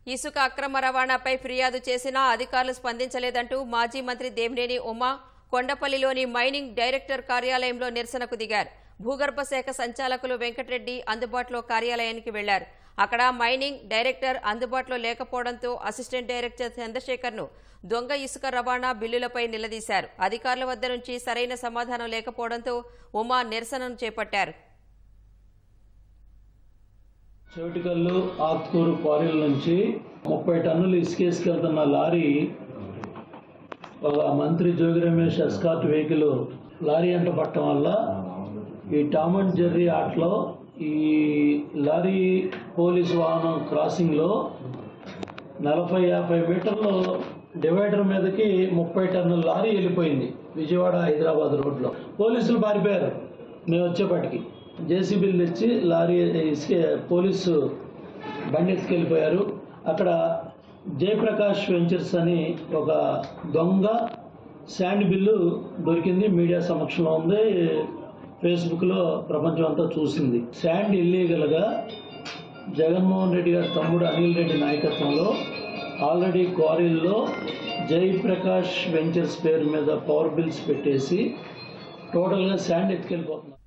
ఇసుక అక్రమ రవాణాపై ఫిర్యాదు చేసినా అధికారులు స్పందించలేదంటూ మాజీ మంత్రి దేవినేని ఉమా కొండపల్లిలోని మైనింగ్ డైరెక్టర్ కార్యాలయంలో నిరసనకు దిగారు భూగర్భ శాఖ సంచాలకులు వెంకటరెడ్డి అందుబాటులో కార్యాలయానికి వెళ్లారు అక్కడ మైనింగ్ డైరెక్టర్ అందుబాటులో లేకపోవడంతో అసిస్టెంట్ డైరెక్టర్ చంద్రశేఖర్ను దొంగ ఇసుక రవాణా బిల్లులపై నిలదీశారు అధికారుల వద్ద నుంచి సరైన సమాధానం లేకపోవడంతో ఉమా నిరసనను చేపట్టారు చోటికల్లు ఆత్కూరు క్వారీల నుంచి ముప్పై టన్నులు ఇసుకేసుకెళ్తున్న లారీ ఒక మంత్రి Jogi Ramesh escort vehicle lorry అంట పట్టడం వల్ల ఈ టామ్ అండ్ జెర్రీ ఆటలో ఈ లారీ పోలీస్ వాహనం క్రాసింగ్లో నలభై యాభై మీటర్లు డివైడర్ మీదకి ముప్పై టన్నుల లారీ వెళ్ళిపోయింది విజయవాడ హైదరాబాద్ రోడ్లో పోలీసులు పారిపోయారు మేము వచ్చేపటికి జేసీబీలు తెచ్చి లారీ ఇసుకే పోలీసు బండి ఎత్తుకెళ్ళిపోయారు అక్కడ జయప్రకాష్ వెంచర్స్ అని ఒక దొంగ శాండ్ బిల్లు దొరికింది మీడియా సమక్షంలో ఉంది ఫేస్బుక్లో ప్రపంచం అంతా చూసింది శాండ్ ఇల్లీగల్గా జగన్మోహన్ రెడ్డి గారి తమ్ముడు అనిల్ రెడ్డి నాయకత్వంలో ఆల్రెడీ క్వారీల్లో జయప్రకాష్ వెంచర్స్ పేరు మీద పవర్ బిల్స్ పెట్టేసి టోటల్గా శాండ్ ఎత్తుకెళ్ళిపోతున్నారు